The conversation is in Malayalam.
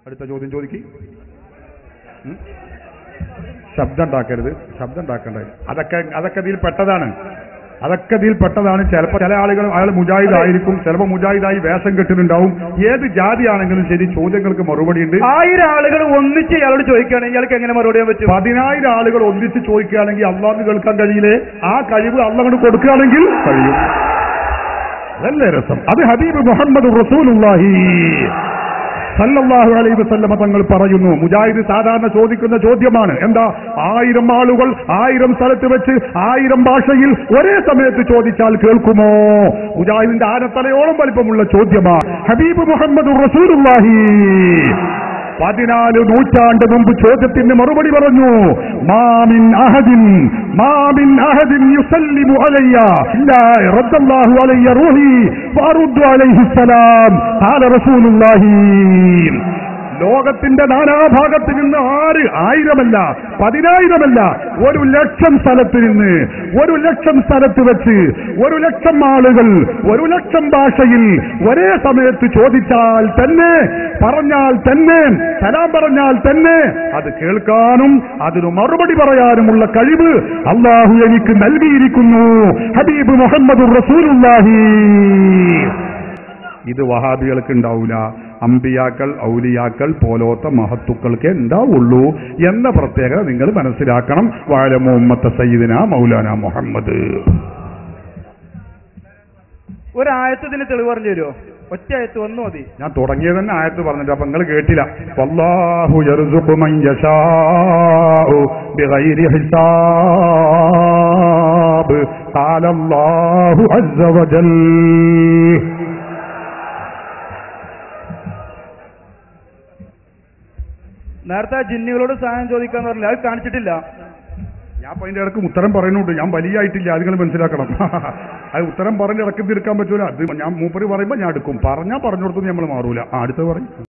അടുത്ത ചോദ്യം ചോദിക്ക് ഉം? ശബ്ദം ഉണ്ടാക്കരുത് ശബ്ദം ഉണ്ടാക്കണ്ടേ അതൊക്കെ അതൊക്കെ ഇതിൽ പെട്ടതാണ് അതൊക്കെ ഇതിൽ പെട്ടതാണ് ചിലപ്പോൾ ചില ആളുകൾ അയാൾ മുജാഹിദ് ആയിരിക്കും ചിലപ്പോൾ മുജാഹിദായി വേഷം കെട്ടുന്നുണ്ടാവും ഏത് ജാതിയാണെങ്കിലും ശരി ചോദ്യങ്ങൾക്ക് മറുപടി ഉണ്ട് ആയിരം ആളുകൾ ഒന്നിച്ച് ഇയാളോട് ചോദിക്കുകയാണെങ്കിൽ ഇയാൾക്ക് എങ്ങനെ മറുപടി ചെയ്യാൻ പറ്റും പതിനായിരം ആളുകൾ ഒന്നിച്ച് ചോദിക്കുകയാണെങ്കിൽ അള്ളാഹ് കേൾക്കാൻ കഴിയില്ലേ ആ കഴിവ് അള്ളാഹ് കൊടുക്കുകയാണെങ്കിൽ കഴിയും അതല്ലേ രസം അത് ഹബീബ് മുഹമ്മദ് റസൂലുള്ളാഹി സല്ലല്ലാഹു അലൈഹി വസല്ലമ തങ്ങൾ പറയുന്നു മുജാഹിദ് സാധാരണ ചോദിക്കുന്ന ചോദ്യമാണ് എന്താ ആയിരം ആളുകൾ ആയിരം സ്ഥലത്ത് വെച്ച് ആയിരം ഭാഷയിൽ ഒരേ സമയത്ത് ചോദിച്ചാൽ കേൾക്കുമോ മുജാഹിദിന്റെ ആനത്തലയോളം വലിപ്പമുള്ള ചോദ്യമാ ഹബീബ് മുഹമ്മദ് റസൂലുള്ളാഹി പതിനാല് നൂറ്റാണ്ട് മുമ്പ് ചോദ്യത്തിന് മറുപടി പറഞ്ഞു മാമിൻ അഹദിൻ മാമിൻ അഹദിൻ യുസല്ലിമു അലയ്യ ഇല്ലാ റദ്ദല്ലാഹു അലയ്യ റൂഹി ഫഅറുദ്ദു അലൈഹി സലാം ഖാല റസൂലുള്ളാഹി ലോകത്തിന്റെ നാനാഭാഗത്ത് നിന്ന് ആറ് ആയിരമല്ല പതിനായിരമല്ല ഒരു ലക്ഷം സ്ഥലത്ത് നിന്ന് ഒരു ലക്ഷം സ്ഥലത്ത് വെച്ച് ഒരു ലക്ഷം ആളുകൾ ഒരു ലക്ഷം ഭാഷയിൽ ഒരേ സമയത്ത് ചോദിച്ചാൽ തന്നെ പറഞ്ഞാൽ തന്നെ സലാം പറഞ്ഞാൽ തന്നെ അത് കേൾക്കാനും അതിന് മറുപടി പറയാനുമുള്ള കഴിവ് അള്ളാഹു എനിക്ക് നൽകിയിരിക്കുന്നു ഹബീബ് മുഹമ്മദ് റസൂലുള്ളാഹി ഇത് വഹാബികൾക്ക് ഉണ്ടാവില്ല അമ്പിയാക്കൾ ഔലിയാക്കൾ പോലോത്ത മഹത്തുക്കൾക്ക് ഉണ്ടാവുള്ളൂ എന്ന പ്രത്യേകത നിങ്ങൾ മനസ്സിലാക്കണം വാഴ മുഹമ്മദ് സയ്യിദിന മൗലാന മുഹമ്മദ് ഒരായത്തതിന് തെളിവ് പറഞ്ഞു തരുമോ ഒറ്റ ആയത്ത് വന്നു മതി ഞാൻ തുടങ്ങിയത് തന്നെ ആയത്ത് പറഞ്ഞിട്ട് അപ്പൊ നിങ്ങൾ കേട്ടില്ല വല്ലാഹു യർസുഖു മൻ യശാഉ ബിഗൈരി ഹിസാബ് ഖാല അല്ലാഹു അസ്സ വജൽ നേരത്തെ ആ ജിന്നുകളോട് സഹായം ചോദിക്കാന്ന് പറഞ്ഞില്ല അത് കാണിച്ചിട്ടില്ല ഞാൻ അപ്പൊ അതിന്റെ ഇടക്ക് ഉത്തരം പറയുന്നുണ്ട് ഞാൻ വലിയായിട്ടില്ല അത് നിങ്ങൾ മനസ്സിലാക്കണം അത് ഉത്തരം പറഞ്ഞ് ഇടക്ക് തീർക്കാൻ പറ്റൂല അത് ഞാൻ മൂപ്പര് പറയുമ്പോൾ ഞാൻ എടുക്കും പറഞ്ഞാൽ പറഞ്ഞു കൊടുത്തു നമ്മൾ മാറൂല ആ അടുത്ത് പറയും